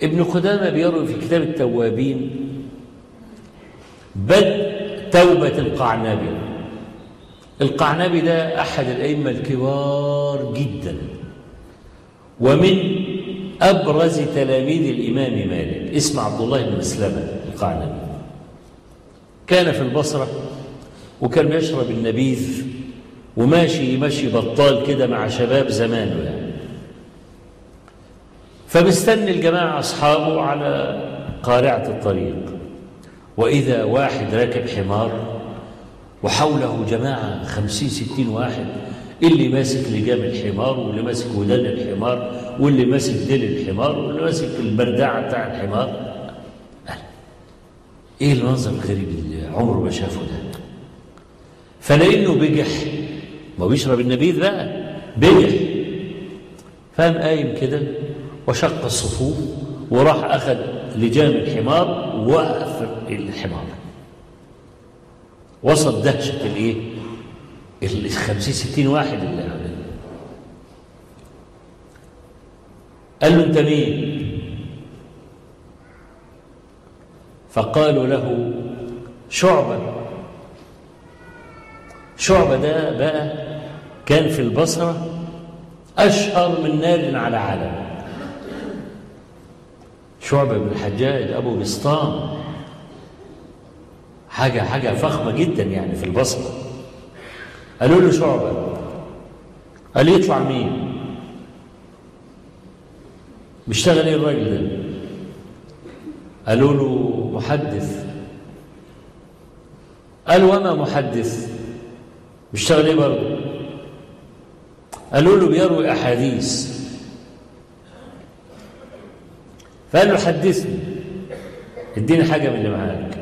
ابن قدامة بيروي في كتاب التوابين بدء توبة القعنبي القعنبي ده أحد الأئمة الكبار جدا ومن أبرز تلاميذ الإمام مالك اسمه عبد الله بن مسلمة القعنبي كان في البصرة وكان بيشرب النبيذ وماشي ماشي بطال كده مع شباب زمانه يعني فمستني الجماعة أصحابه على قارعة الطريق وإذا واحد راكب حمار وحوله جماعة خمسين ستين واحد اللي ماسك لجام الحمار واللي ماسك ودان الحمار واللي ماسك ديل الحمار واللي ماسك البردعة بتاع الحمار ايه المنظر الغريب اللي عمره ما شافه ده فلانه بجح ما بيشرب النبيذ بقى بجح فقام قايم كده وشق الصفوف وراح اخذ لجام الحمار ووقف الحمار وسط دهشه الايه ال 50 60 واحد اللي حواليه قال له انت مين فقالوا له شعبة شعبة ده بقى كان في البصرة أشهر من نار على علم شعبة بن الحجاج أبو بسطام حاجة حاجة فخمة جدا يعني في البصرة قالوا له شعبة قال يطلع مين بيشتغل ايه الراجل ده قالوا له محدث قال وما محدث بيشتغل ايه برضه قالوا له بيروي احاديث فقال له حدثني اديني حاجه من اللي معاك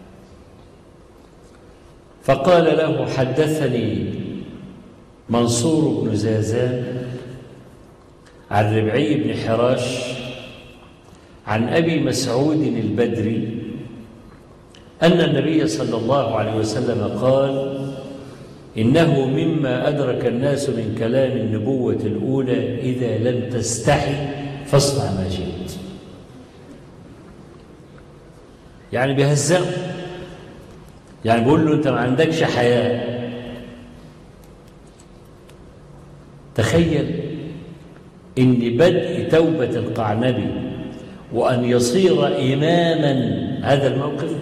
فقال له حدثني منصور بن زازان عن ربعي بن حراش عن ابي مسعود البدري ان النبي صلى الله عليه وسلم قال انه مما ادرك الناس من كلام النبوه الاولى اذا لم تستحي فاصنع ما شئت يعني بيهزقه يعني بيقول له انت ما عندكش حياه تخيل ان بدء توبه القعنبي وأن يصير إماما هذا الموقف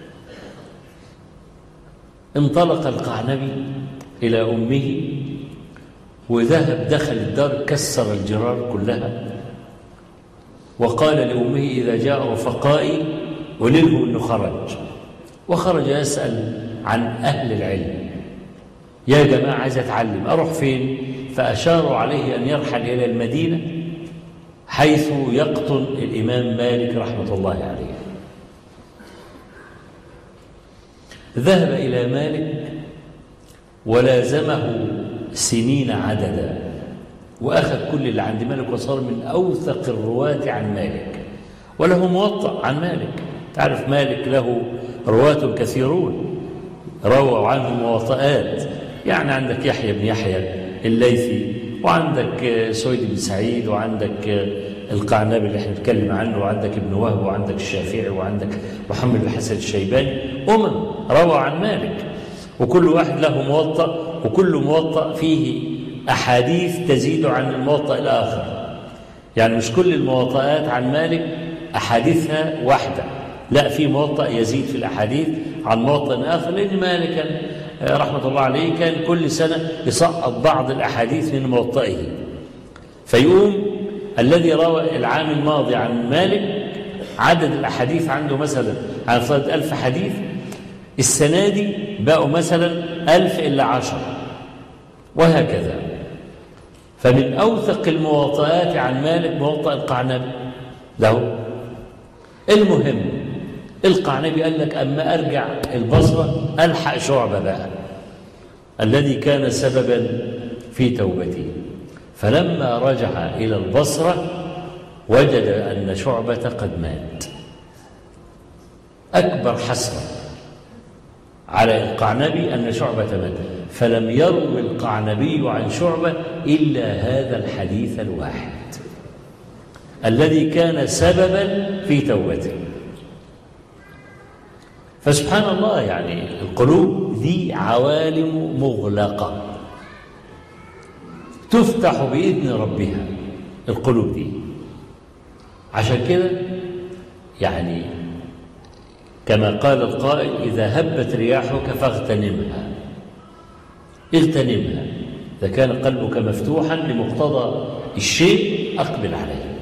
انطلق القعنبي إلى أمه وذهب دخل الدار كسر الجرار كلها وقال لأمه إذا جاء رفقائي ولله أنه خرج وخرج يسأل عن أهل العلم يا جماعة عايز أتعلم أروح فين فأشاروا عليه أن يرحل إلى المدينة حيث يقطن الإمام مالك رحمة الله عليه ذهب إلى مالك ولازمه سنين عددا وأخذ كل اللي عند مالك وصار من أوثق الرواة عن مالك وله موطأ عن مالك تعرف مالك له رواة كثيرون رووا عنه مواطئات يعني عندك يحيى بن يحيى الليثي وعندك سويد بن سعيد وعندك القعنبي اللي احنا بنتكلم عنه وعندك ابن وهب وعندك الشافعي وعندك محمد بن حسن الشيباني أمم روى عن مالك وكل واحد له موطأ وكل موطأ فيه أحاديث تزيد عن الموطأ الآخر يعني مش كل الموطئات عن مالك أحاديثها واحدة لا في موطأ يزيد في الأحاديث عن موطأ آخر لأن مالكا رحمة الله عليه كان كل سنة يسقط بعض الأحاديث من موطئه فيقوم الذي روى العام الماضي عن مالك عدد الأحاديث عنده مثلا عن فرد ألف حديث السنة دي بقوا مثلا ألف إلا عشر وهكذا فمن أوثق المواطئات عن مالك موطأ القعنبي له المهم القعنبي قال لك أما أرجع البصرة ألحق شعبة بقى الذي كان سببا في توبتي فلما رجع إلى البصرة وجد أن شعبة قد مات أكبر حسرة على القعنبي أن شعبة مات فلم يروي القعنبي عن شعبة إلا هذا الحديث الواحد الذي كان سببا في توبته فسبحان الله يعني القلوب دي عوالم مغلقة تفتح بإذن ربها القلوب دي عشان كده يعني كما قال القائل إذا هبت رياحك فاغتنمها اغتنمها إذا كان قلبك مفتوحا لمقتضى الشيء أقبل عليه